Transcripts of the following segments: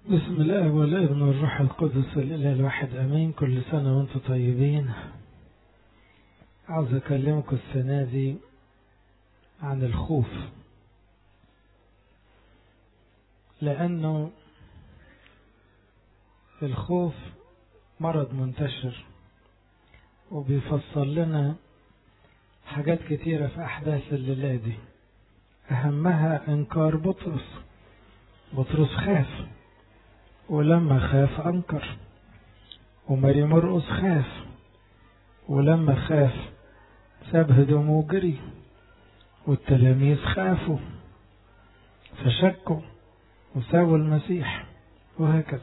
بسم الله والابن والروح القدس الإله الواحد أمين كل سنة وانتم طيبين عاوز أكلمكم السنة دي عن الخوف لأنه الخوف مرض منتشر وبيفسر لنا حاجات كتيرة في أحداث الليلة دي أهمها إنكار بطرس بطرس خاف ولما خاف أنكر وماري مرقس خاف ولما خاف ساب هدومه وجري والتلاميذ خافوا فشكوا وسابوا المسيح وهكذا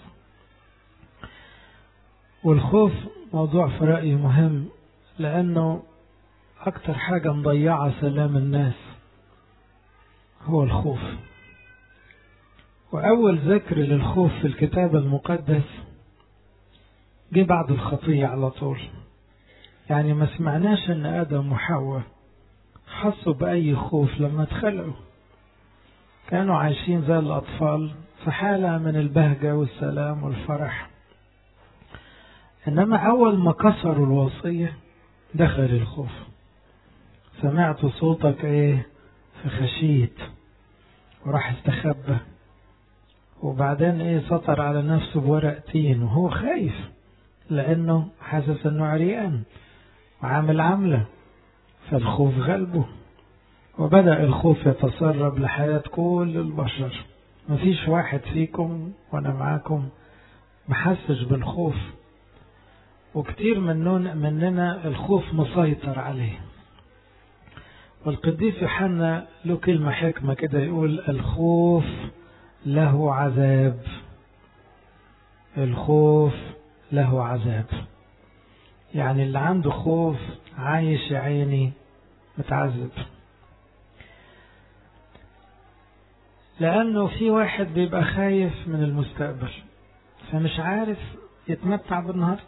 والخوف موضوع في رأيي مهم لأنه أكتر حاجة مضيعة سلام الناس هو الخوف وأول ذكر للخوف في الكتاب المقدس جه بعد الخطية على طول يعني ما سمعناش أن آدم وحواء حسوا بأي خوف لما اتخلقوا كانوا عايشين زي الأطفال في حالة من البهجة والسلام والفرح إنما أول ما كسروا الوصية دخل الخوف سمعت صوتك إيه فخشيت وراح استخبى وبعدين ايه سطر على نفسه بورق تين وهو خايف لانه حاسس انه عريان وعامل عملة فالخوف غلبه وبدأ الخوف يتسرب لحياة كل البشر مفيش واحد فيكم وانا معاكم محسش بالخوف وكتير مننا, مننا الخوف مسيطر عليه والقديس يوحنا له كلمة حكمة كده يقول الخوف له عذاب الخوف له عذاب يعني اللي عنده خوف عايش يا عيني متعذب لأنه في واحد بيبقى خايف من المستقبل فمش عارف يتمتع بالنهاردة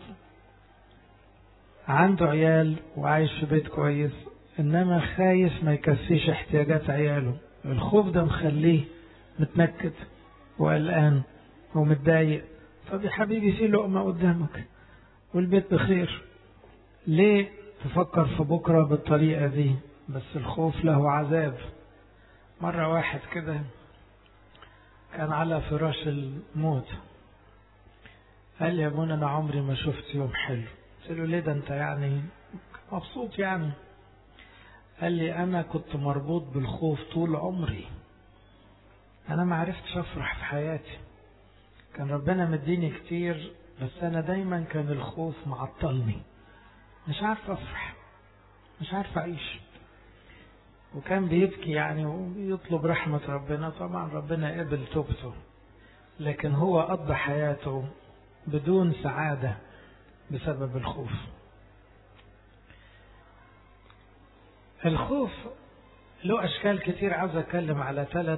عنده عيال وعايش في بيت كويس إنما خايف ما يكفيش احتياجات عياله الخوف ده مخليه متنكد وقلقان ومتضايق طب يا حبيبي في لقمة قدامك والبيت بخير ليه تفكر في بكرة بالطريقة دي بس الخوف له عذاب مرة واحد كده كان على فراش الموت قال لي يا ابونا انا عمري ما شفت يوم حلو قلت له ليه ده انت يعني مبسوط يعني قال لي انا كنت مربوط بالخوف طول عمري انا ما عرفتش افرح في حياتي كان ربنا مديني كتير بس انا دايما كان الخوف معطلني مش عارف افرح مش عارف اعيش وكان بيبكي يعني ويطلب رحمة ربنا طبعا ربنا قبل توبته لكن هو قضى حياته بدون سعادة بسبب الخوف الخوف له أشكال كتير عاوز أتكلم على ثلاث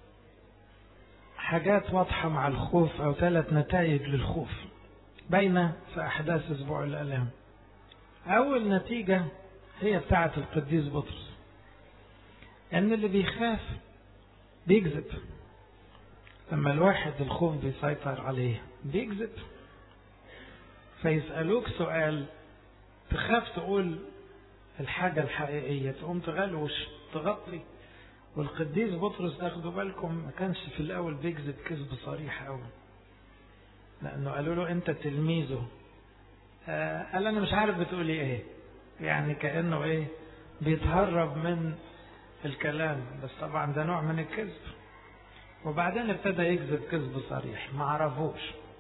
حاجات واضحة مع الخوف أو ثلاث نتائج للخوف بين في أحداث أسبوع الألام أول نتيجة هي بتاعة القديس بطرس أن اللي بيخاف بيكذب لما الواحد الخوف بيسيطر عليه بيكذب فيسألوك سؤال تخاف تقول الحاجة الحقيقية تقوم تغلوش تغطي والقديس بطرس تاخدوا بالكم ما كانش في الأول بيكذب كذب صريح أوي لأنه قالوا له أنت تلميذه آه قال أنا مش عارف بتقولي إيه يعني كأنه إيه بيتهرب من الكلام بس طبعا ده نوع من الكذب وبعدين ابتدى يكذب كذب صريح ما عرفوش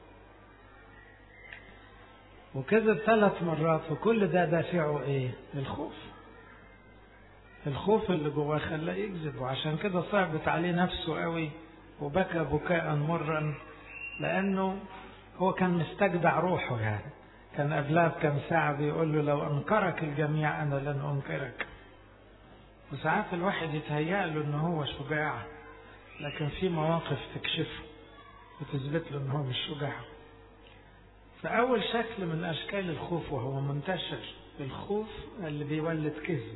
وكذب ثلاث مرات وكل ده دافعه ايه الخوف الخوف اللي جواه خلاه يكذب وعشان كده صعبت عليه نفسه قوي وبكى بكاء مرا لانه هو كان مستجدع روحه يعني كان قبلها بكم ساعة بيقول له لو أنكرك الجميع أنا لن أنكرك وساعات الواحد يتهيأ له إن هو شجاع لكن في مواقف تكشفه وتثبت له إن هو مش شجاع فأول شكل من أشكال الخوف وهو منتشر الخوف اللي بيولد كذب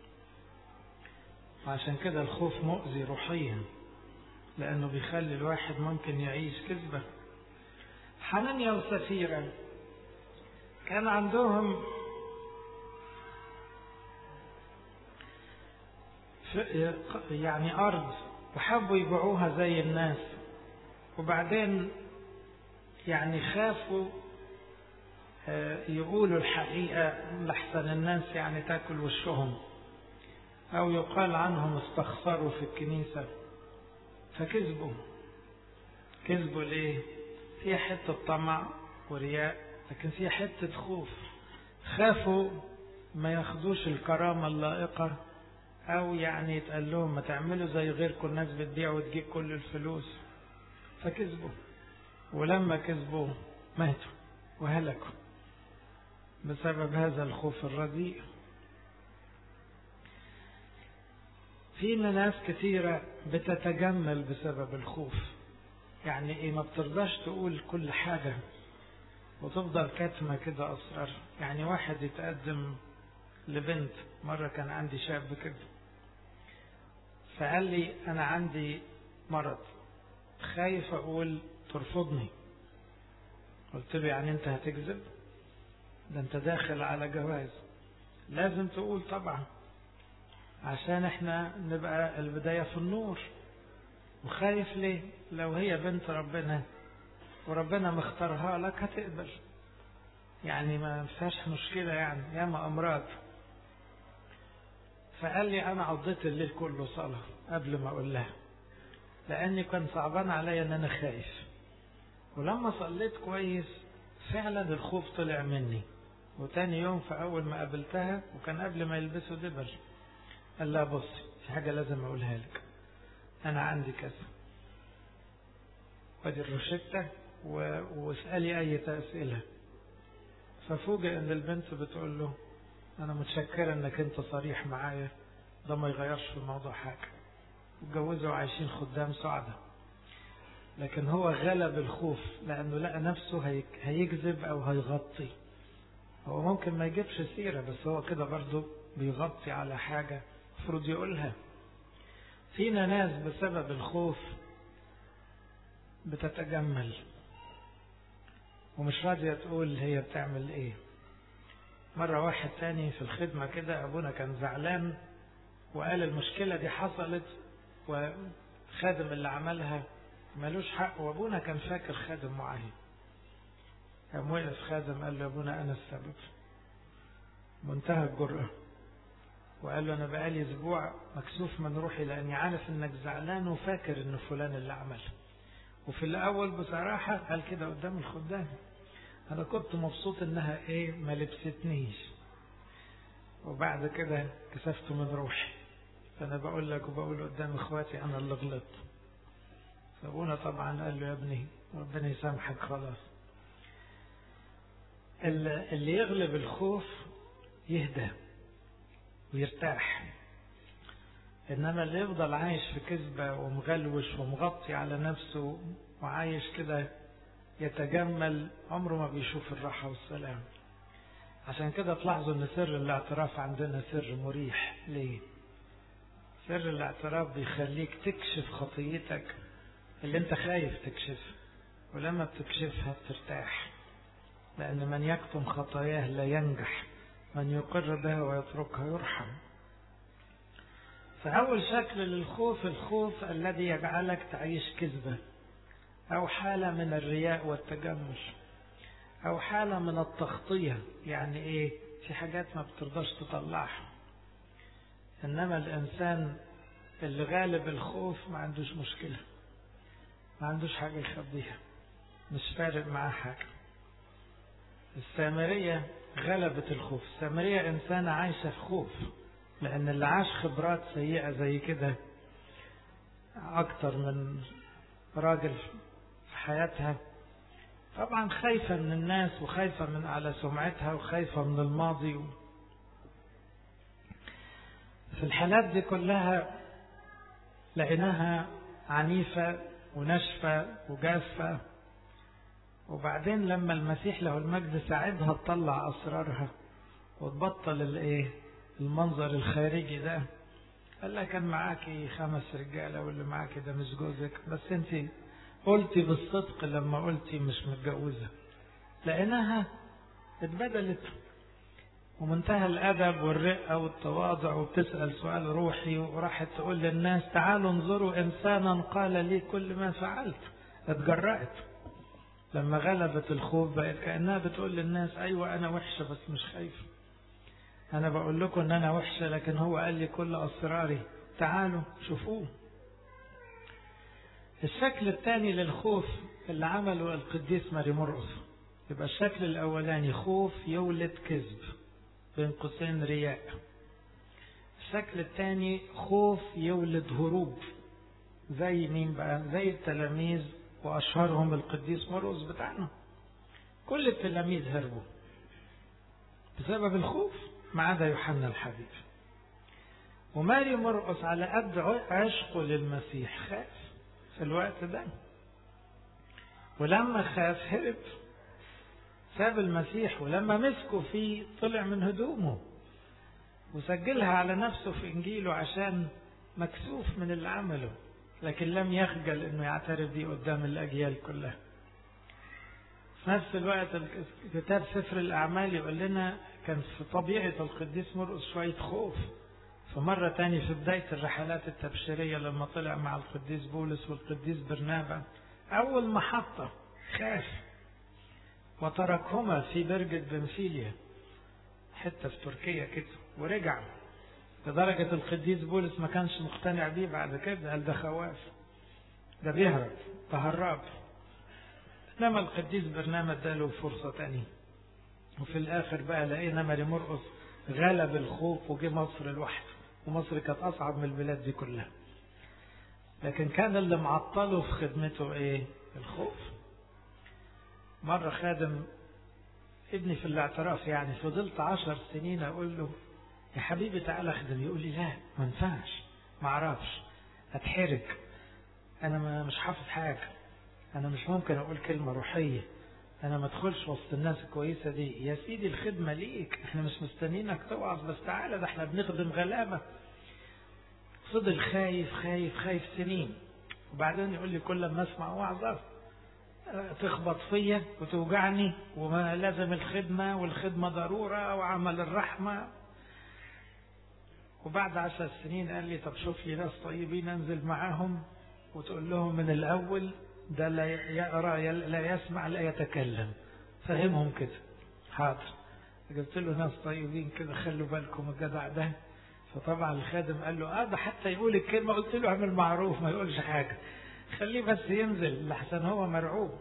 وعشان كده الخوف مؤذي روحيا لأنه بيخلي الواحد ممكن يعيش كذبة حنانيا وسفيرة كان عندهم يعني أرض وحبوا يبيعوها زي الناس وبعدين يعني خافوا يقولوا الحقيقة لحسن الناس يعني تاكل وشهم أو يقال عنهم استخسروا في الكنيسة فكذبوا كذبوا ليه؟ فيها حتة طمع ورياء لكن فيها حتة خوف خافوا ما ياخدوش الكرامة اللائقة أو يعني يتقال لهم ما تعملوا زي غيركم الناس بتبيع وتجيب كل الفلوس فكذبوا ولما كذبوا ماتوا وهلكوا بسبب هذا الخوف الرديء فينا ناس كثيرة بتتجمل بسبب الخوف يعني ايه ما بترضاش تقول كل حاجة وتفضل كاتمة كده أسرار يعني واحد يتقدم لبنت مرة كان عندي شاب كده فقال لي أنا عندي مرض خايف أقول ترفضني قلت له يعني أنت هتكذب ده أنت داخل على جواز لازم تقول طبعا عشان احنا نبقى البداية في النور وخايف ليه لو هي بنت ربنا وربنا مختارها لك هتقبل يعني ما فيهاش مشكلة يعني ياما أمراض فقال لي أنا عضيت الليل كله صلاة قبل ما أقول لها لأني كان صعبان عليا إن أنا خايف ولما صليت كويس فعلا الخوف طلع مني وتاني يوم في أول ما قابلتها وكان قبل ما يلبسوا دبل قال لها بصي في حاجة لازم أقولها لك أنا عندي كذا وادي الروشتة و... واسألي أي أسئلة ففوجئ إن البنت بتقول له أنا متشكرة إنك أنت صريح معايا ده ما يغيرش في الموضوع حاجة اتجوزوا وعايشين خدام سعداء لكن هو غلب الخوف لأنه لقى نفسه هي... هيكذب أو هيغطي هو ممكن ما يجيبش سيرة بس هو كده برضه بيغطي على حاجة المفروض يقولها فينا ناس بسبب الخوف بتتجمل ومش راضية تقول هي بتعمل ايه مرة واحد تاني في الخدمة كده أبونا كان زعلان وقال المشكلة دي حصلت وخادم اللي عملها ملوش حق وأبونا كان فاكر خادم معين قام وقف خادم قال له أبونا أنا السبب منتهى الجرأة وقال له أنا بقالي أسبوع مكسوف من روحي لأني عارف إنك زعلان وفاكر إن فلان اللي عمل وفي الأول بصراحة قال كده قدام الخدام أنا كنت مبسوط إنها إيه ما لبستنيش وبعد كده كسفت من روحي فأنا بقول لك وبقول قدام إخواتي أنا اللي غلطت فأبونا طبعا قال له يا ابني ربنا يسامحك خلاص اللي يغلب الخوف يهدى ويرتاح انما اللي يفضل عايش في كذبه ومغلوش ومغطي على نفسه وعايش كده يتجمل عمره ما بيشوف الراحه والسلام عشان كده تلاحظوا ان سر الاعتراف عندنا سر مريح ليه سر الاعتراف بيخليك تكشف خطيتك اللي انت خايف تكشفها ولما بتكشفها بترتاح لان من يكتم خطاياه لا ينجح من يقر بها ويتركها يرحم فأول شكل للخوف الخوف الذي يجعلك تعيش كذبة أو حالة من الرياء والتجمل أو حالة من التغطية يعني إيه في حاجات ما بترضاش تطلعها إنما الإنسان اللي غالب الخوف ما عندوش مشكلة ما عندوش حاجة يخبيها مش فارق معاه حاجة السامرية غلبت الخوف السامرية إنسانة عايشة في خوف لأن اللي عاش خبرات سيئة زي كده أكتر من راجل في حياتها طبعا خايفة من الناس وخايفة من على سمعتها وخايفة من الماضي في الحالات دي كلها لقيناها عنيفة وناشفة وجافة وبعدين لما المسيح له المجد ساعدها تطلع أسرارها وتبطل الايه المنظر الخارجي ده قال لها كان معاكي خمس رجالة واللي معاكي ده مش جوزك بس انت قلتي بالصدق لما قلتي مش متجوزة لأنها اتبدلت ومنتهى الأدب والرقة والتواضع وبتسأل سؤال روحي وراحت تقول للناس تعالوا انظروا إنسانا قال لي كل ما فعلت اتجرأت لما غلبت الخوف بقت كأنها بتقول للناس أيوة أنا وحشة بس مش خايفة أنا بقول لكم إن أنا وحشة لكن هو قال لي كل أسراري تعالوا شوفوه الشكل الثاني للخوف اللي عمله القديس ماري مرقس يبقى الشكل الأولاني خوف يولد كذب بين قوسين رياء الشكل الثاني خوف يولد هروب زي مين بقى زي التلاميذ وأشهرهم القديس مرقس بتاعنا كل التلاميذ هربوا بسبب الخوف ما عدا يوحنا الحبيب وماري مرقس على قد عشقه للمسيح خاف في الوقت ده ولما خاف هرب ساب المسيح ولما مسكوا فيه طلع من هدومه وسجلها على نفسه في انجيله عشان مكسوف من اللي عمله لكن لم يخجل انه يعترف بيه قدام الاجيال كلها في نفس الوقت كتاب سفر الاعمال يقول لنا كان في طبيعه القديس مرقس شويه خوف فمرة تاني في بداية الرحلات التبشيرية لما طلع مع القديس بولس والقديس برنابا أول محطة خاف وتركهما في برجة بنفيليا حتة في تركيا كده ورجع لدرجة القديس بولس ما كانش مقتنع بيه بعد كده قال ده خواف ده بيهرب ده هراب انما القديس برنامج اداله فرصة تانية وفي الاخر بقى لقينا ماري مرقس غلب الخوف وجه مصر لوحده ومصر كانت اصعب من البلاد دي كلها لكن كان اللي معطله في خدمته ايه الخوف مرة خادم ابني في الاعتراف يعني فضلت عشر سنين اقول له يا حبيبي تعالى اخدم يقول لي لا ما ينفعش ما اعرفش اتحرج انا ما مش حافظ حاجه انا مش ممكن اقول كلمه روحيه انا ما ادخلش وسط الناس الكويسه دي يا سيدي الخدمه ليك احنا مش مستنيينك توعظ بس تعالى ده احنا بنخدم غلابه فضل خايف خايف خايف سنين وبعدين يقول لي كل ما اسمع وعظه تخبط فيا وتوجعني وما لازم الخدمه والخدمه ضروره وعمل الرحمه وبعد عشر سنين قال لي طب شوف لي ناس طيبين انزل معاهم وتقول لهم من الاول ده لا يقرا لا يسمع لا يتكلم فهمهم كده حاضر جبت له ناس طيبين كده خلوا بالكم الجدع ده فطبعا الخادم قال له اه ده حتى يقول الكلمه قلت له اعمل معروف ما يقولش حاجه خليه بس ينزل لحسن هو مرعوب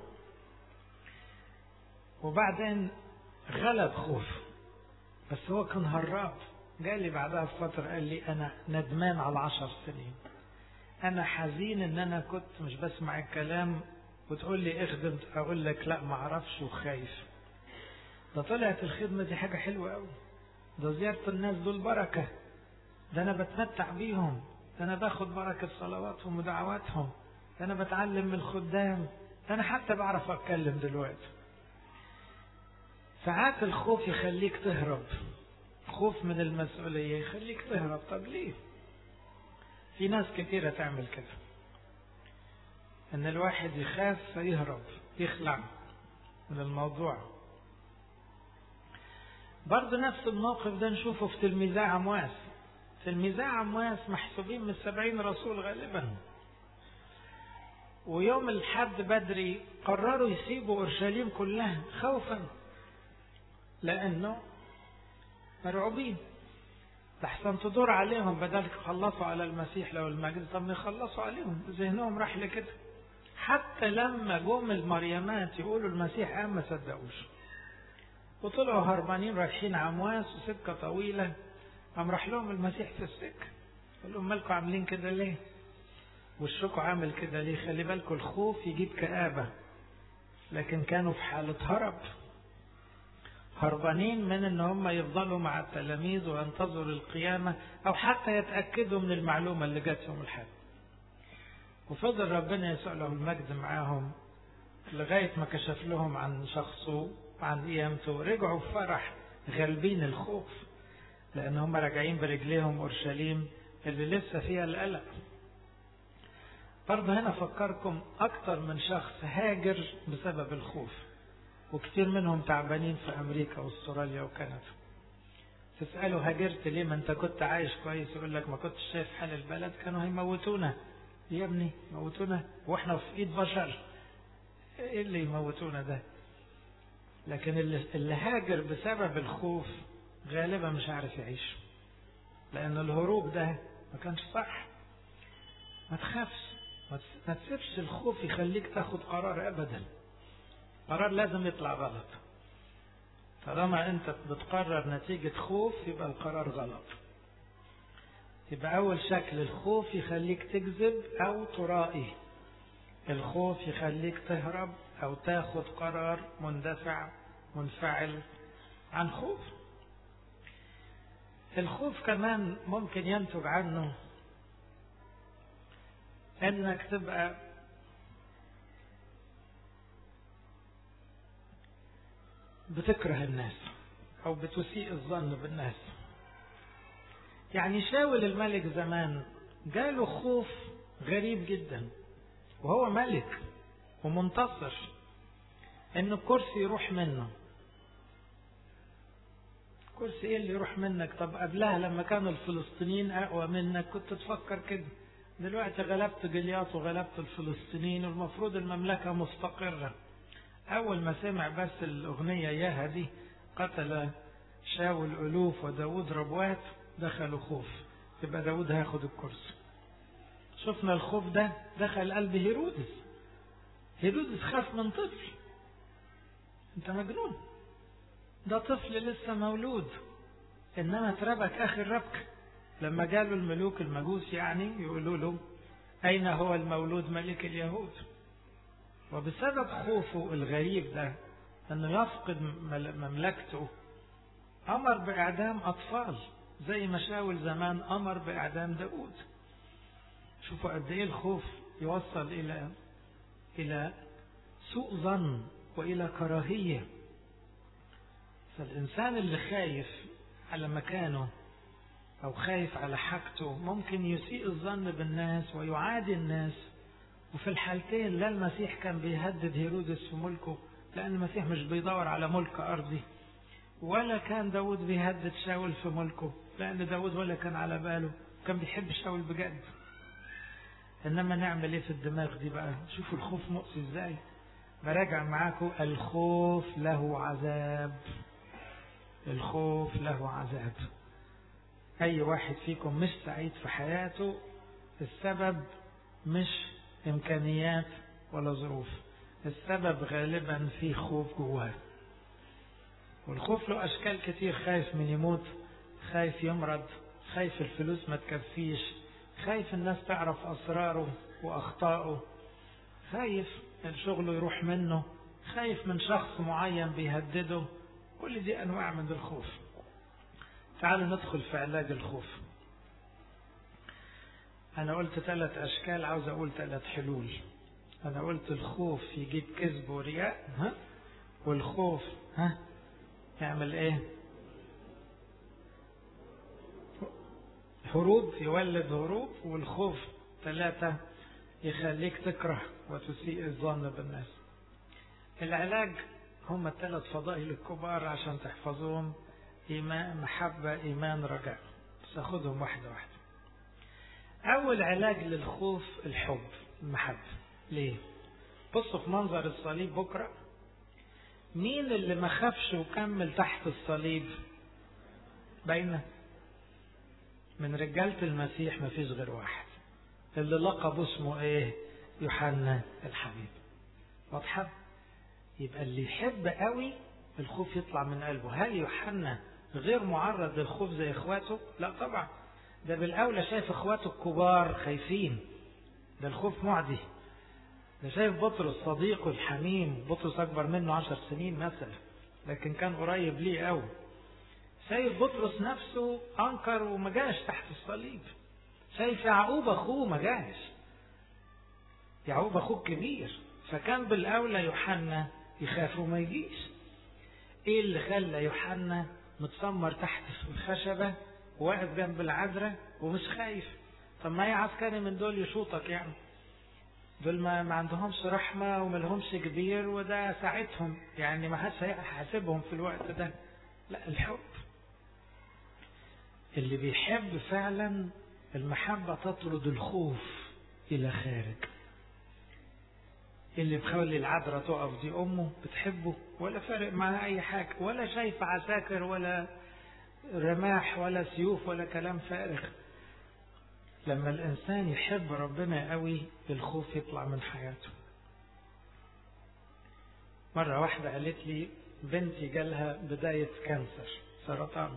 وبعدين غلب خوف بس هو كان هراب جالي بعدها بفترة قال لي أنا ندمان على عشر سنين أنا حزين إن أنا كنت مش بسمع الكلام وتقول لي اخدم أقول لك لا ما أعرفش وخايف ده طلعت الخدمة دي حاجة حلوة أوي ده زيارة الناس دول بركة ده أنا بتمتع بيهم ده أنا باخد بركة صلواتهم ودعواتهم ده أنا بتعلم من الخدام ده أنا حتى بعرف أتكلم دلوقتي ساعات الخوف يخليك تهرب خوف من المسؤولية يخليك تهرب طب ليه في ناس كثيرة تعمل كده ان الواحد يخاف فيهرب يخلع من الموضوع برضه نفس الموقف ده نشوفه في تلميذي عمواس تلميذي عمواس محسوبين من السبعين رسول غالبا ويوم الحد بدري قرروا يسيبوا اورشليم كلها خوفا لانه مرعوبين لحسن تدور عليهم بدل يخلصوا على المسيح لو المجد طب يخلصوا عليهم ذهنهم راح لكده حتى لما جم المريمات يقولوا المسيح قام ما صدقوش وطلعوا هربانين رايحين عمواس وسكه طويله قام راح لهم المسيح في السكه قال لهم مالكم عاملين كده ليه؟ وشكوا عامل كده ليه؟ خلي بالكم الخوف يجيب كآبة لكن كانوا في حالة هرب هربانين من ان هم يفضلوا مع التلاميذ وينتظروا القيامة او حتى يتأكدوا من المعلومة اللي جات يوم الحد وفضل ربنا يسوع له المجد معاهم لغاية ما كشف لهم عن شخصه وعن قيامته رجعوا بفرح غالبين الخوف لان هم راجعين برجليهم اورشليم اللي لسه فيها القلق برضه هنا فكركم أكتر من شخص هاجر بسبب الخوف وكتير منهم تعبانين في أمريكا واستراليا وكندا تسأله هاجرت ليه ما انت كنت عايش كويس يقول لك ما كنتش شايف حال البلد كانوا هيموتونا يا ابني موتونا واحنا في ايد بشر ايه اللي يموتونا ده لكن اللي, اللي هاجر بسبب الخوف غالبا مش عارف يعيش لان الهروب ده ما كانش صح ما تخافش ما تسيبش الخوف يخليك تاخد قرار ابدا قرار لازم يطلع غلط طالما انت بتقرر نتيجة خوف يبقى القرار غلط يبقى اول شكل الخوف يخليك تكذب او ترائي الخوف يخليك تهرب او تاخد قرار مندفع منفعل عن خوف الخوف كمان ممكن ينتج عنه انك تبقى بتكره الناس او بتسيء الظن بالناس يعني شاول الملك زمان جاله خوف غريب جدا وهو ملك ومنتصر ان الكرسي يروح منه كرسي ايه اللي يروح منك طب قبلها لما كانوا الفلسطينيين اقوى منك كنت تفكر كده دلوقتي غلبت جلياط وغلبت الفلسطينيين والمفروض المملكة مستقرة أول ما سمع بس الأغنية إياها دي قتل شاول ألوف وداود ربوات دخلوا خوف يبقى داود هياخد الكرسي شفنا الخوف ده دخل قلب هيرودس هيرودس خاف من طفل انت مجنون ده طفل لسه مولود انما اتربك اخر ربك لما جاله الملوك المجوس يعني يقولوا له اين هو المولود ملك اليهود وبسبب خوفه الغريب ده انه يفقد مملكته امر باعدام اطفال زي ما شاول زمان امر باعدام داود شوفوا قد ايه الخوف يوصل الى الى سوء ظن والى كراهيه فالانسان اللي خايف على مكانه او خايف على حاجته ممكن يسيء الظن بالناس ويعادي الناس وفي الحالتين لا المسيح كان بيهدد هيرودس في ملكه لأن المسيح مش بيدور على ملك أرضي ولا كان داود بيهدد شاول في ملكه لأن داود ولا كان على باله كان بيحب شاول بجد إنما نعمل إيه في الدماغ دي بقى شوفوا الخوف مؤسي إزاي براجع معاكم الخوف له عذاب الخوف له عذاب أي واحد فيكم مش سعيد في حياته السبب مش إمكانيات ولا ظروف السبب غالبا في خوف جواه والخوف له أشكال كتير خايف من يموت خايف يمرض خايف الفلوس ما تكفيش خايف الناس تعرف أسراره وأخطائه خايف الشغل يروح منه خايف من شخص معين بيهدده كل دي أنواع من الخوف تعالوا ندخل في علاج الخوف أنا قلت ثلاث أشكال عاوز أقول ثلاث حلول أنا قلت الخوف يجيب كذب ورياء ها والخوف ها يعمل إيه؟ هروب يولد هروب والخوف ثلاثة يخليك تكره وتسيء الظن بالناس العلاج هم الثلاث فضائل الكبار عشان تحفظوهم إيمان محبة إيمان رجاء بس أخذهم واحدة واحدة أول علاج للخوف الحب المحبة ليه؟ بصوا في منظر الصليب بكرة مين اللي ما خافش وكمل تحت الصليب باينة من رجالة المسيح ما فيش غير واحد اللي لقب اسمه ايه يوحنا الحبيب واضحة يبقى اللي يحب قوي الخوف يطلع من قلبه هل يوحنا غير معرض للخوف زي اخواته لا طبعا ده بالاولى شايف اخواته الكبار خايفين ده الخوف معدي ده شايف بطرس صديقه الحميم بطرس اكبر منه عشر سنين مثلا لكن كان قريب ليه قوي شايف بطرس نفسه انكر وما جاش تحت الصليب شايف يعقوب اخوه ما جاش يعقوب اخوه كبير فكان بالاولى يوحنا يخاف وما يجيش ايه اللي خلى يوحنا متسمر تحت الخشبه واقف جنب العذراء ومش خايف طب ما هي عسكري من دول يشوطك يعني دول ما, ما عندهمش رحمة وما لهمش كبير وده ساعتهم يعني ما حدش هيحاسبهم في الوقت ده لا الحب اللي بيحب فعلا المحبة تطرد الخوف إلى خارج اللي بخلي العذراء تقف دي أمه بتحبه ولا فارق معاها أي حاجة ولا شايفة عساكر ولا رماح ولا سيوف ولا كلام فارغ لما الإنسان يحب ربنا قوي الخوف يطلع من حياته مرة واحدة قالت لي بنتي جالها بداية كانسر سرطان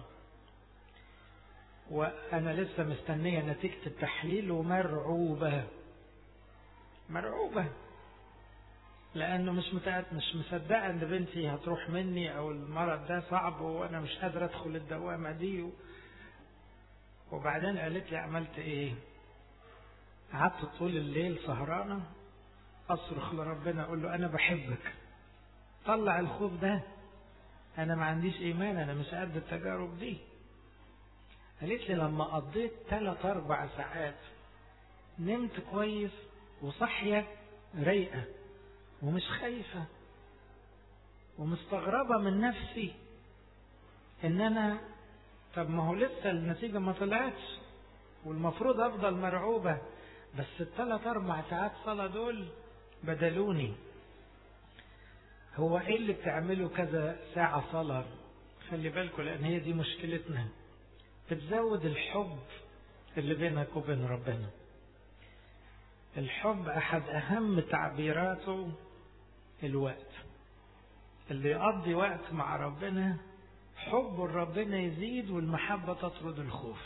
وأنا لسه مستنية نتيجة التحليل ومرعوبة مرعوبة لأنه مش متأكد مش مصدقة إن بنتي هتروح مني أو المرض ده صعب وأنا مش قادرة أدخل الدوامة دي و... وبعدين قالت لي عملت إيه؟ قعدت طول الليل سهرانة أصرخ لربنا أقول له أنا بحبك طلع الخوف ده أنا ما عنديش إيمان أنا مش قد التجارب دي قالت لي لما قضيت ثلاث أربع ساعات نمت كويس وصحية رايقة ومش خايفة ومستغربة من نفسي إن أنا طب ما هو لسه النتيجة ما طلعتش والمفروض أفضل مرعوبة بس الثلاث أربع ساعات صلاة دول بدلوني هو إيه اللي بتعمله كذا ساعة صلاة خلي بالكم لأن هي دي مشكلتنا بتزود الحب اللي بينك وبين ربنا الحب أحد أهم تعبيراته الوقت اللي يقضي وقت مع ربنا حب ربنا يزيد والمحبة تطرد الخوف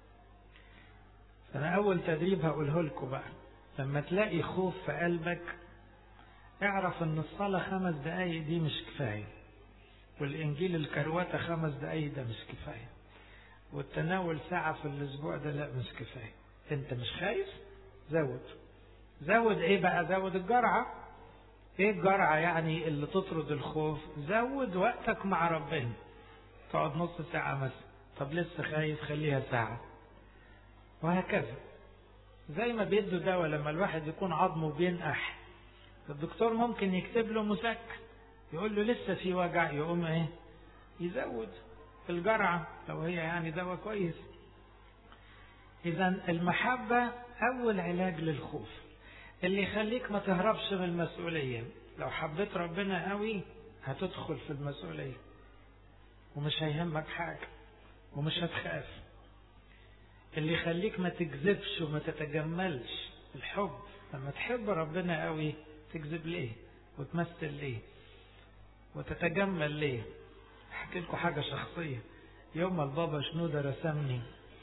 أنا أول تدريب هقوله لكم بقى لما تلاقي خوف في قلبك اعرف ان الصلاة خمس دقايق دي مش كفاية والإنجيل الكرواتة خمس دقايق ده مش كفاية والتناول ساعة في الأسبوع ده لا مش كفاية أنت مش خايف زود زود إيه بقى زود الجرعة إيه الجرعة يعني اللي تطرد الخوف زود وقتك مع ربنا تقعد نص ساعة مثلا طب لسه خايف خليها ساعة وهكذا زي ما بيدوا دواء لما الواحد يكون عظمه بينقح الدكتور ممكن يكتب له مسكن يقول له لسه في وجع يقوم ايه يزود الجرعة لو هي يعني دواء كويس إذا المحبة أول علاج للخوف اللي يخليك ما تهربش من المسؤولية لو حبيت ربنا قوي هتدخل في المسؤولية ومش هيهمك حاجة ومش هتخاف اللي يخليك ما تكذبش وما تتجملش الحب لما تحب ربنا قوي تكذب ليه وتمثل ليه وتتجمل ليه احكي لكم حاجة شخصية يوم البابا شنودة رسمني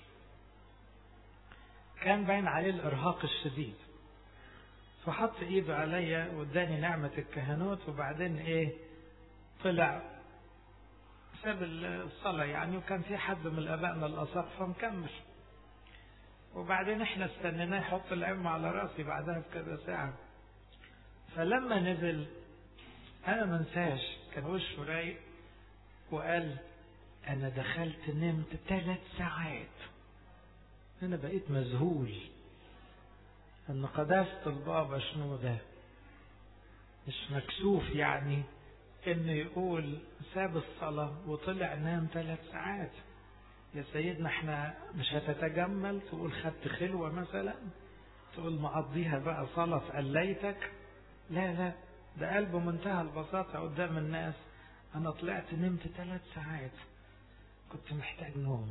كان باين عليه الارهاق الشديد فحط ايده عليا واداني نعمة الكهنوت وبعدين ايه طلع ساب الصلاة يعني وكان في حد من الابائنا الاساقفة مكمل وبعدين احنا استنيناه يحط العم على راسي بعدها بكذا ساعة فلما نزل انا منساش كان وشه رايق وقال انا دخلت نمت ثلاث ساعات انا بقيت مذهول ان قداسة البابا شنو ده مش مكسوف يعني انه يقول ساب الصلاة وطلع نام ثلاث ساعات يا سيدنا احنا مش هتتجمل تقول خدت خلوة مثلا تقول مقضيها بقى صلاة في قليتك لا لا ده قلبه منتهى البساطة قدام الناس أنا طلعت نمت ثلاث ساعات كنت محتاج نوم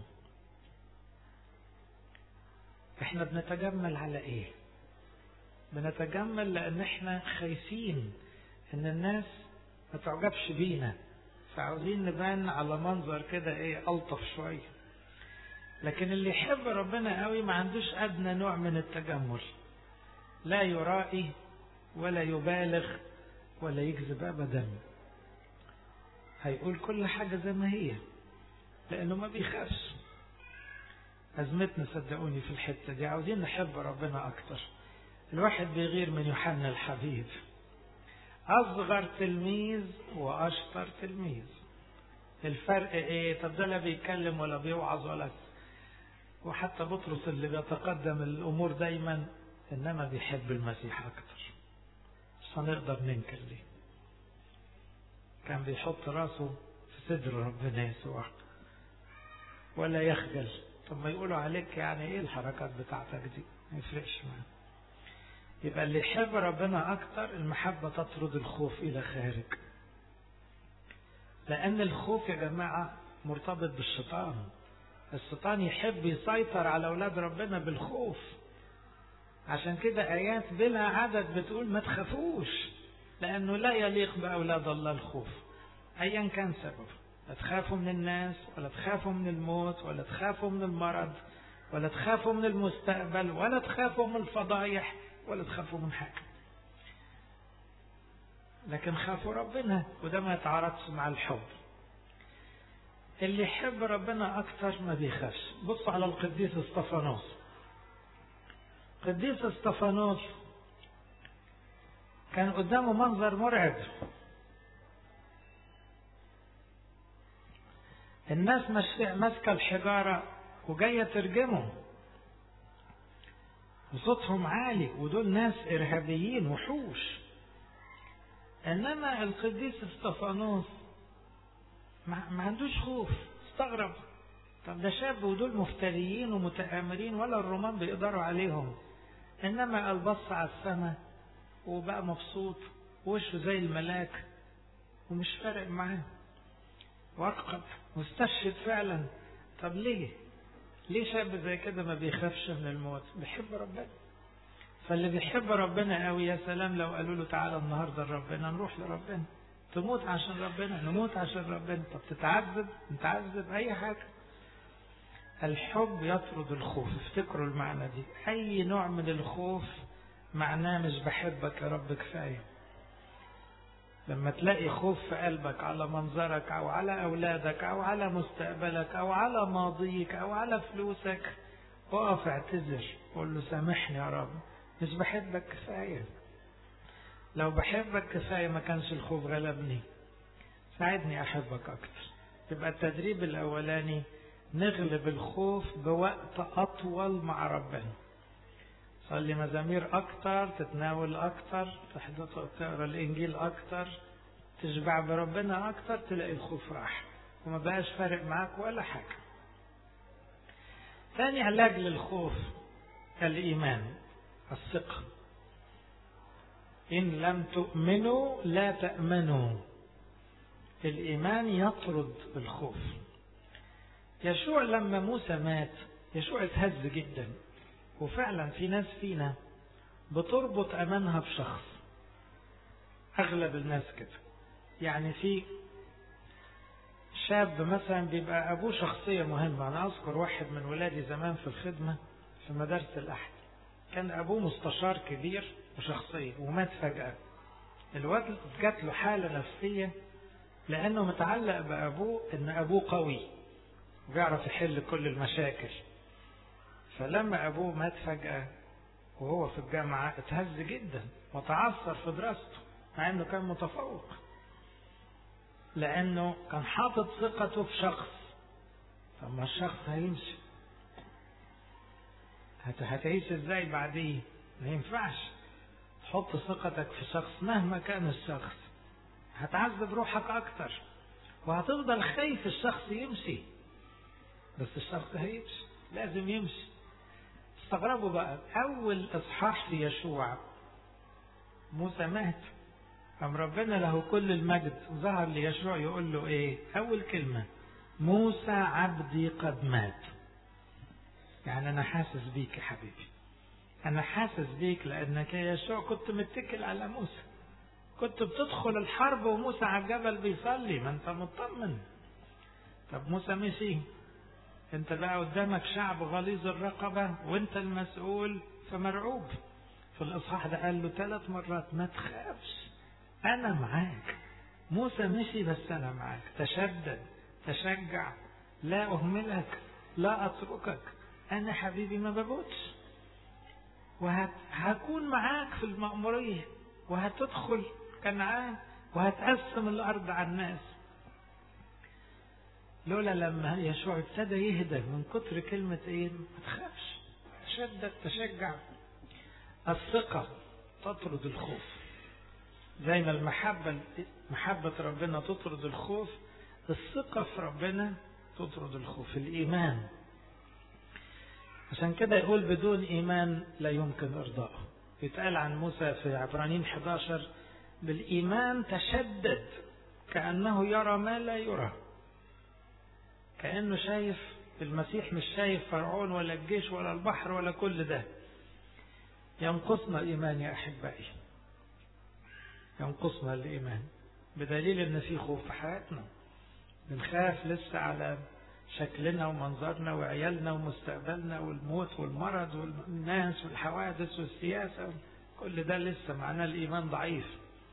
احنا بنتجمل على ايه بنتجمل لان احنا خايفين ان الناس ما تعجبش بينا فعاوزين نبان على منظر كده ايه الطف شويه لكن اللي يحب ربنا قوي ما عندوش ادنى نوع من التجمل لا يرائي ولا يبالغ ولا يكذب ابدا هيقول كل حاجة زي ما هي لأنه ما بيخافش أزمتنا صدقوني في الحتة دي عاوزين نحب ربنا أكتر الواحد بيغير من يوحنا الحبيب أصغر تلميذ وأشطر تلميذ الفرق إيه طب ده لا بيتكلم ولا بيوعظ ولا وحتى بطرس اللي بيتقدم الأمور دايما إنما بيحب المسيح أكتر مش هنقدر ننكر ليه كان بيحط راسه في صدر ربنا يسوع ولا يخجل طب ما يقولوا عليك يعني ايه الحركات بتاعتك دي ما يفرقش معاه يبقى اللي يحب ربنا اكتر المحبة تطرد الخوف الى خارج لان الخوف يا جماعة مرتبط بالشيطان الشيطان يحب يسيطر على اولاد ربنا بالخوف عشان كده ايات بلا عدد بتقول ما تخافوش لانه لا يليق باولاد الله الخوف ايا كان سببه لا تخافوا من الناس ولا تخافوا من الموت ولا تخافوا من المرض ولا تخافوا من المستقبل ولا تخافوا من الفضايح ولا تخافوا من حاجة لكن خافوا ربنا وده ما يتعارضش مع الحب اللي يحب ربنا أكثر ما بيخافش بص على القديس استفانوس قديس استفانوس كان قدامه منظر مرعب الناس ماسكه الحجاره وجايه ترجمه وصوتهم عالي ودول ناس ارهابيين وحوش انما القديس استفانوس ما عندوش خوف استغرب طب ده شاب ودول مفتريين ومتآمرين ولا الرومان بيقدروا عليهم انما قال بص على السماء وبقى مبسوط وشه زي الملاك ومش فارق معاه وارقب واستشهد فعلا طب ليه ليه شاب زي كده ما بيخافش من الموت بيحب ربنا فاللي بيحب ربنا قوي يا سلام لو قالوا له تعالى النهارده لربنا نروح لربنا تموت عشان ربنا نموت عشان ربنا طب تتعذب نتعذب اي حاجه الحب يطرد الخوف افتكروا المعنى دي اي نوع من الخوف معناه مش بحبك يا رب كفايه لما تلاقي خوف في قلبك على منظرك او على اولادك او على مستقبلك او على ماضيك او على فلوسك اقف اعتذر قول له سامحني يا رب مش بحبك كفايه لو بحبك كفايه ما كانش الخوف غلبني ساعدني احبك اكتر يبقى التدريب الاولاني نغلب الخوف بوقت اطول مع ربنا صلي مزامير أكتر تتناول أكتر تقرا الإنجيل أكتر تشبع بربنا أكتر تلاقي الخوف راح وما بقاش فارق معاك ولا حاجة ثاني علاج للخوف الإيمان الثقة إن لم تؤمنوا لا تأمنوا الإيمان يطرد الخوف يشوع لما موسى مات يشوع اتهز جدا وفعلا في ناس فينا بتربط امانها بشخص اغلب الناس كده يعني في شاب مثلا بيبقى ابوه شخصيه مهمه انا اذكر واحد من ولادي زمان في الخدمه في مدارس الاحد كان ابوه مستشار كبير وشخصيه ومات فجاه الواد جات له حاله نفسيه لانه متعلق بابوه ان ابوه قوي بيعرف يحل كل المشاكل فلما أبوه مات فجأة وهو في الجامعة اتهز جدا وتعثر في دراسته مع إنه كان متفوق لأنه كان حاطط ثقته في شخص طب ما الشخص هيمشي هت هتعيش ازاي بعديه ما ينفعش تحط ثقتك في شخص مهما كان الشخص هتعذب روحك اكتر وهتفضل خايف الشخص يمشي بس الشخص هيمشي لازم يمشي استغربوا بقى أول إصحاح في يشوع موسى مات أم ربنا له كل المجد ظهر ليشوع يقول له إيه أول كلمة موسى عبدي قد مات يعني أنا حاسس بيك يا حبيبي أنا حاسس بيك لأنك يا يشوع كنت متكل على موسى كنت بتدخل الحرب وموسى على الجبل بيصلي ما أنت مطمن طب موسى مشي انت بقى قدامك شعب غليظ الرقبة وانت المسؤول فمرعوب في الإصحاح ده قال له ثلاث مرات ما تخافش أنا معاك موسى مشي بس أنا معاك تشدد تشجع لا أهملك لا أتركك أنا حبيبي ما بموتش وهكون معاك في المأمورية وهتدخل كنعان وهتقسم الأرض على الناس لولا لما يشوع ابتدى يهدى من كتر كلمة ايه ما تخافش تشدد تشجع الثقة تطرد الخوف زي ما المحبة محبة ربنا تطرد الخوف الثقة في ربنا تطرد الخوف الإيمان عشان كده يقول بدون إيمان لا يمكن إرضائه يتقال عن موسى في عبرانيين 11 بالإيمان تشدد كأنه يرى ما لا يرى كأنه شايف المسيح مش شايف فرعون ولا الجيش ولا البحر ولا كل ده ينقصنا الإيمان يا أحبائي ينقصنا الإيمان بدليل إن في خوف في حياتنا بنخاف لسه على شكلنا ومنظرنا وعيالنا ومستقبلنا والموت والمرض والناس والحوادث والسياسة كل ده لسه معناه الإيمان ضعيف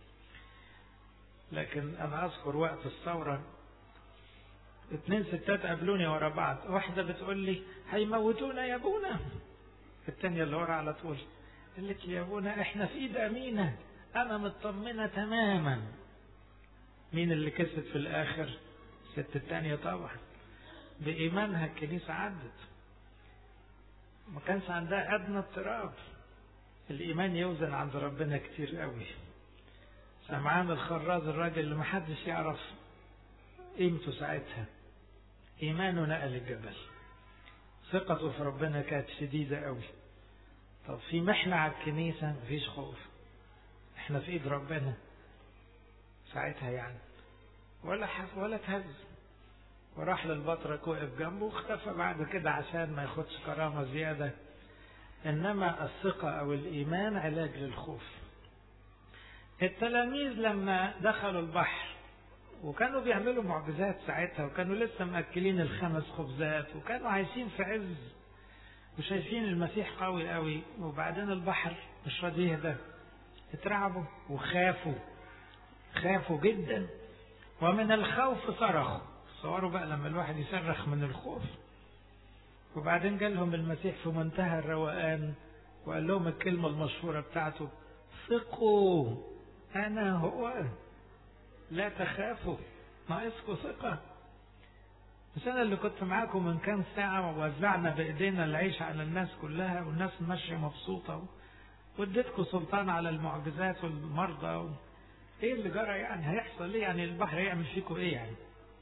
لكن أنا أذكر وقت الثورة اتنين ستات قابلوني ورا بعض واحدة بتقول لي هيموتونا يا ابونا التانية اللي ورا على طول قالت لي يا ابونا احنا في ايد امينة انا مطمنة تماما مين اللي كسب في الاخر الست التانية طبعا بإيمانها الكنيسة عدت ما كانش عندها أدنى اضطراب الإيمان يوزن عند ربنا كتير قوي سمعان الخراز الراجل اللي محدش يعرف قيمته ساعتها إيمانه نقل الجبل ثقته في ربنا كانت شديدة قوي طب في محنة على الكنيسة مفيش خوف احنا في ايد ربنا ساعتها يعني ولا حف ولا تهز وراح للبطرك وقف جنبه واختفى بعد كده عشان ما ياخدش كرامة زيادة إنما الثقة أو الإيمان علاج للخوف التلاميذ لما دخلوا البحر وكانوا بيعملوا معجزات ساعتها وكانوا لسه مأكلين الخمس خبزات وكانوا عايشين في عز وشايفين المسيح قوي قوي وبعدين البحر مش راضي يهدى اترعبوا وخافوا خافوا جدا ومن الخوف صرخوا تصوروا بقى لما الواحد يصرخ من الخوف وبعدين قال لهم المسيح في منتهى الروقان وقال لهم الكلمة المشهورة بتاعته ثقوا أنا هو لا تخافوا ناقصكم ثقة مش أنا اللي كنت معاكم من كام ساعة ووزعنا بإيدينا العيش على الناس كلها والناس ماشية مبسوطة واديتكم سلطان على المعجزات والمرضى و... ايه اللي جرى يعني هيحصل ايه يعني البحر هيعمل فيكم ايه يعني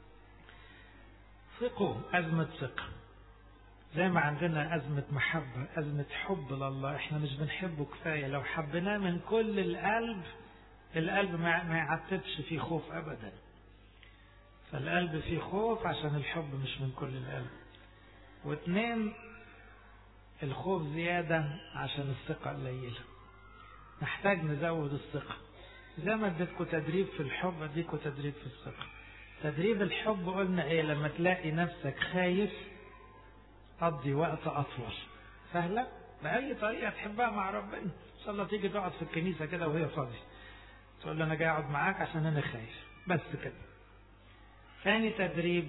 ثقوا أزمة ثقة زي ما عندنا أزمة محبة أزمة حب لله احنا مش بنحبه كفاية لو حبيناه من كل القلب القلب ما يعتبش فيه خوف أبدا فالقلب فيه خوف عشان الحب مش من كل القلب واثنين الخوف زيادة عشان الثقة قليلة نحتاج نزود الثقة زي ما اديتكم تدريب في الحب اديكم تدريب في الثقة تدريب الحب قلنا ايه لما تلاقي نفسك خايف قضي وقت اطول سهلة بأي طريقة تحبها مع ربنا إن شاء الله تيجي تقعد في الكنيسة كده وهي فاضية تقول له أنا جاي أقعد معاك عشان أنا خايف بس كده ثاني تدريب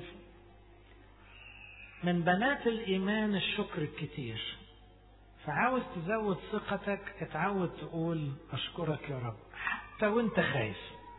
من بنات الإيمان الشكر الكتير فعاوز تزود ثقتك اتعود تقول أشكرك يا رب حتى وانت خايف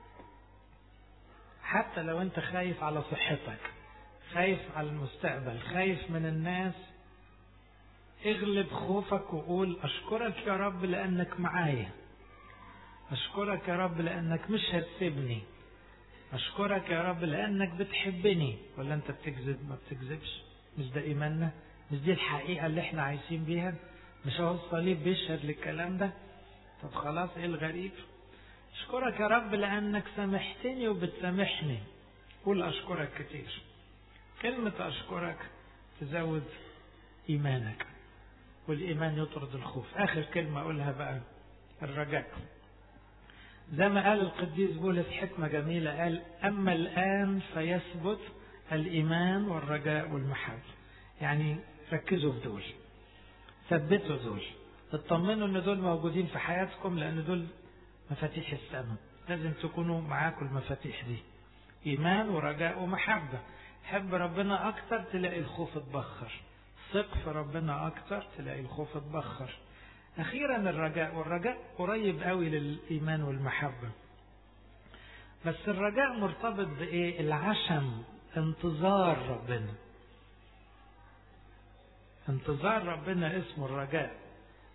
حتى لو انت خايف على صحتك خايف على المستقبل خايف من الناس اغلب خوفك وقول اشكرك يا رب لانك معايا اشكرك يا رب لانك مش هتسيبني اشكرك يا رب لانك بتحبني ولا انت بتكذب ما بتكذبش مش ده ايماننا مش دي الحقيقه اللي احنا عايشين بيها مش هو الصليب بيشهد للكلام ده طب خلاص ايه الغريب اشكرك يا رب لانك سامحتني وبتسامحني قول اشكرك كتير كلمة اشكرك تزود ايمانك والايمان يطرد الخوف اخر كلمة اقولها بقى الرجاء زي ما قال القديس بولس حكمة جميلة قال اما الان فيثبت الايمان والرجاء والمحبة يعني ركزوا في دول ثبتوا دول اطمنوا ان دول موجودين في حياتكم لان دول مفاتيح السماء لازم تكونوا معاكم المفاتيح دي ايمان ورجاء ومحبه حب ربنا اكتر تلاقي الخوف اتبخر ثق في ربنا اكتر تلاقي الخوف اتبخر اخيرا الرجاء والرجاء قريب قوي للايمان والمحبه بس الرجاء مرتبط بايه العشم انتظار ربنا انتظار ربنا اسمه الرجاء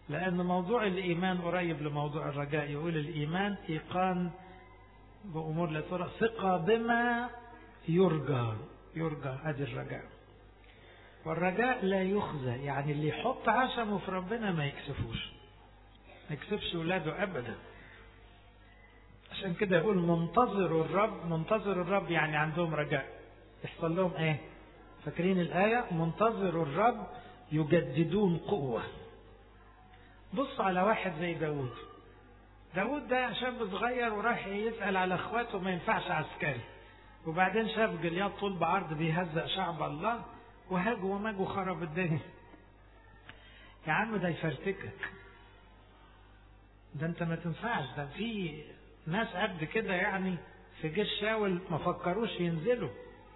لأن موضوع الإيمان قريب لموضوع الرجاء يقول الإيمان إيقان بأمور لا ترى ثقة بما يرجى يرجى هذه الرجاء والرجاء لا يخزى يعني اللي يحط عشمه في ربنا ما يكسفوش ما يكسفش ولاده أبدا عشان كده يقول منتظر الرب منتظر الرب يعني عندهم رجاء يحصل لهم ايه فاكرين الآية منتظر الرب يجددون قوة بص على واحد زي داود داود ده شاب صغير وراح يسأل على اخواته ما ينفعش عسكري وبعدين شاف جلياد طول بعرض بيهزق شعب الله وهاج وماج وخرب الدنيا يا عم ده يفرتكك ده انت ما تنفعش ده في ناس قد كده يعني في جيش شاول ما فكروش ينزلوا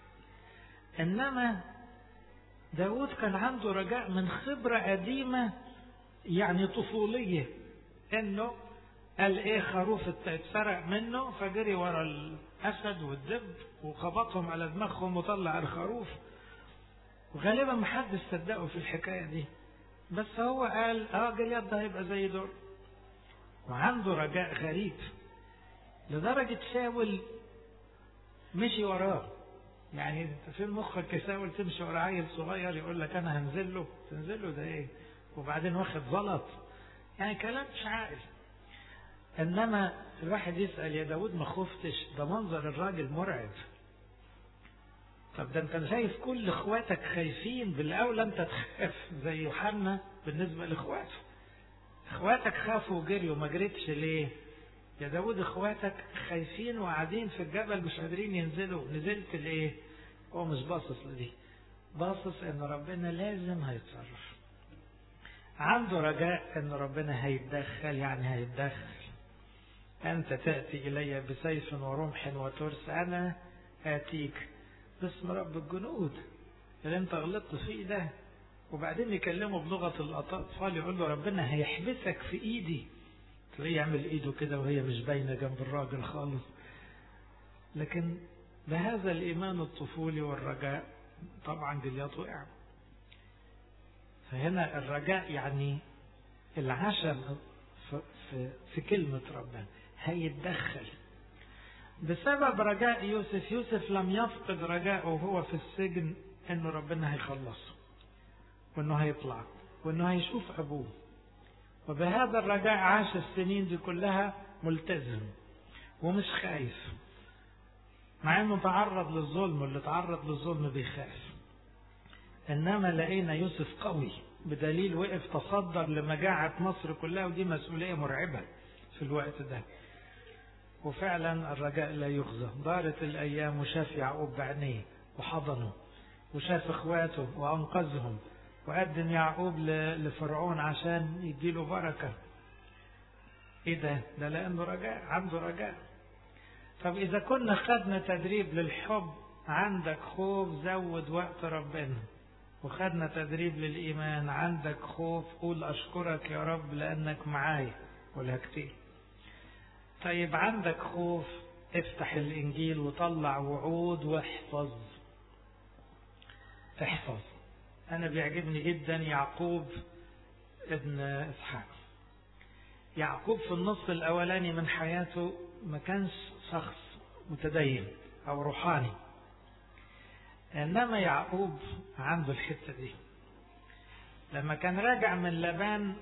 انما داود كان عنده رجاء من خبرة قديمة يعني طفولية انه قال ايه خروف اتسرق منه فجري ورا الاسد والدب وخبطهم على دماغهم وطلع الخروف وغالبا ما حد صدقه في الحكايه دي بس هو قال اه جلياد ده هيبقى زي دول وعنده رجاء غريب لدرجة شاول مشي وراه يعني انت في مخك يساول تمشي ورا عيل صغير يقول لك انا هنزل له تنزل له ده ايه وبعدين واخد زلط يعني كلام مش عاقل انما الواحد يسال يا داود ما خفتش ده منظر الراجل مرعب طب ده انت شايف كل اخواتك خايفين بالاولى انت تخاف زي يوحنا بالنسبه لاخواته اخواتك خافوا وجريوا ما جريتش ليه يا داود اخواتك خايفين وقاعدين في الجبل مش قادرين ينزلوا نزلت ليه هو مش باصص لدي باصص ان ربنا لازم هيتصرف عنده رجاء ان ربنا هيتدخل يعني هيتدخل انت تاتي الي بسيف ورمح وترس انا اتيك باسم رب الجنود اللي انت غلطت فيه ده وبعدين يكلمه بلغه الاطفال يقول له ربنا هيحبسك في ايدي تلاقيه يعمل ايده كده وهي مش باينه جنب الراجل خالص لكن بهذا الايمان الطفولي والرجاء طبعا جليات وقع فهنا الرجاء يعني العشم في, في, في كلمة ربنا هيتدخل بسبب رجاء يوسف يوسف لم يفقد رجاءه وهو في السجن انه ربنا هيخلصه وانه هيطلع وانه هيشوف ابوه وبهذا الرجاء عاش السنين دي كلها ملتزم ومش خايف مع انه تعرض للظلم واللي تعرض للظلم بيخاف انما لقينا يوسف قوي بدليل وقف تصدر لمجاعة مصر كلها ودي مسؤولية مرعبة في الوقت ده وفعلا الرجاء لا يخزى دارت الايام وشاف يعقوب بعينيه وحضنه وشاف اخواته وانقذهم وقدم يعقوب لفرعون عشان يديله بركة ايه ده ده لانه رجاء عنده رجاء طب اذا كنا خدنا تدريب للحب عندك خوف زود وقت ربنا وخدنا تدريب للإيمان عندك خوف قول أشكرك يا رب لأنك معايا قولها كتير طيب عندك خوف افتح الإنجيل وطلع وعود واحفظ احفظ أنا بيعجبني جدا يعقوب ابن إسحاق يعقوب في النص الأولاني من حياته ما كانش شخص متدين أو روحاني إنما يعقوب عنده الحتة دي لما كان راجع من لبان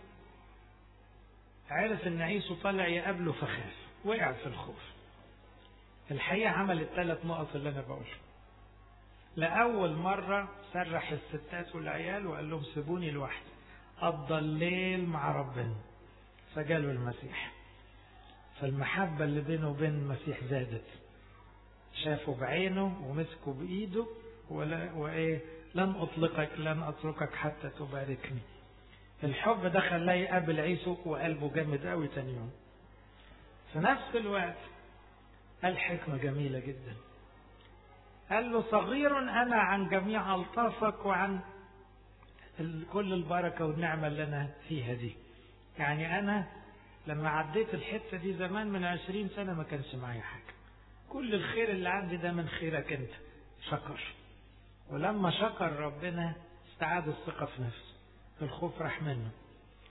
عرف إن عيسو طالع يقابله فخاف وقع في الخوف الحقيقة عمل الثلاث نقط اللي أنا بقولها لأول مرة سرح الستات والعيال وقال لهم سيبوني لوحدي قضى الليل مع ربنا فجاله المسيح فالمحبة اللي بينه وبين المسيح زادت شافه بعينه ومسكه بإيده ولا وإيه لن أطلقك لن أتركك حتى تباركني الحب ده خلاه يقابل عيسو وقلبه جامد قوي تاني يوم في نفس الوقت قال حكمة جميلة جدا قال له صغير أنا عن جميع ألطافك وعن كل البركة والنعمة اللي أنا فيها دي يعني أنا لما عديت الحتة دي زمان من عشرين سنة ما كانش معايا حاجة كل الخير اللي عندي ده من خيرك أنت شكر ولما شكر ربنا استعاد الثقة في نفسه الخوف راح منه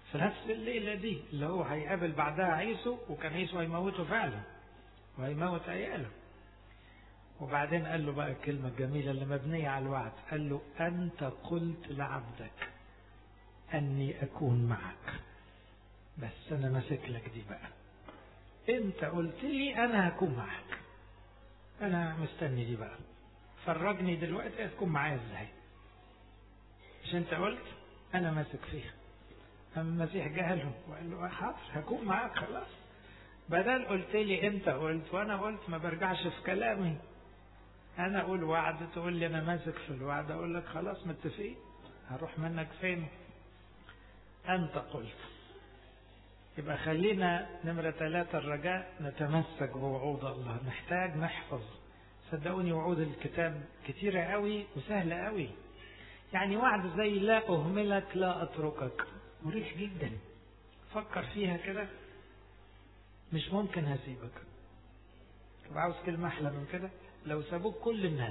في نفس الليلة دي اللي هو هيقابل بعدها عيسو وكان عيسو هيموته فعلا وهيموت عياله وبعدين قال له بقى الكلمة الجميلة اللي مبنية على الوعد قال له أنت قلت لعبدك أني أكون معك بس أنا ماسك لك دي بقى أنت قلت لي أنا هكون معك أنا مستني دي بقى فرجني دلوقتي هتكون معايا إزاي مش أنت قلت أنا ماسك فيها أما المسيح جهله وقال له حاضر هكون معاك خلاص بدل قلت لي أنت قلت وأنا قلت ما برجعش في كلامي أنا أقول وعد تقول لي أنا ماسك في الوعد أقول لك خلاص متفقين هروح منك فين أنت قلت يبقى خلينا نمرة ثلاثة الرجاء نتمسك بوعود الله نحتاج نحفظ صدقوني وعود الكتاب كتيرة قوي وسهلة قوي يعني وعد زي لا أهملك لا أتركك مريح جدا فكر فيها كده مش ممكن هسيبك طب عاوز كلمة أحلى من كده لو سابوك كل الناس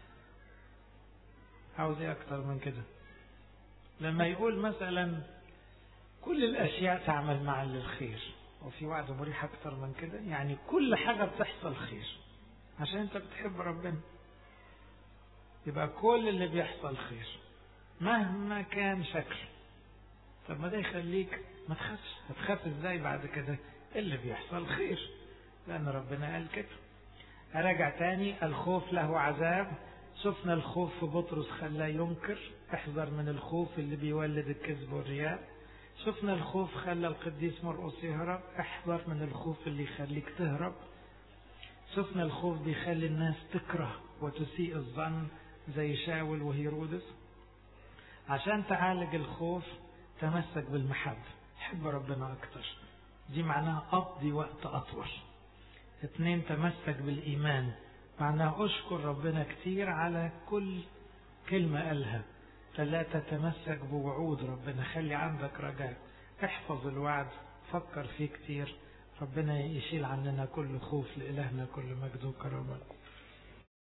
عاوز ايه أكتر من كده لما يقول مثلا كل الأشياء تعمل معا للخير وفي وعد مريح أكتر من كده يعني كل حاجة بتحصل خير عشان أنت بتحب ربنا يبقى كل اللي بيحصل خير مهما كان شكله طب ما ده يخليك ما تخافش هتخاف ازاي بعد كده اللي بيحصل خير لأن ربنا قال كده أراجع تاني الخوف له عذاب شفنا الخوف في بطرس خلاه ينكر احذر من الخوف اللي بيولد الكذب والرياء شفنا الخوف خلى القديس مرقس يهرب احذر من الخوف اللي يخليك تهرب شفنا الخوف بيخلي الناس تكره وتسيء الظن زي شاول وهيرودس عشان تعالج الخوف تمسك بالمحبة حب ربنا أكتر دي معناها قضي وقت أطول اتنين تمسك بالإيمان معناها أشكر ربنا كتير على كل كلمة قالها ثلاثة تمسك بوعود ربنا خلي عندك رجاء احفظ الوعد فكر فيه كتير ربنا يشيل عننا كل خوف لإلهنا كل مجد وكرامة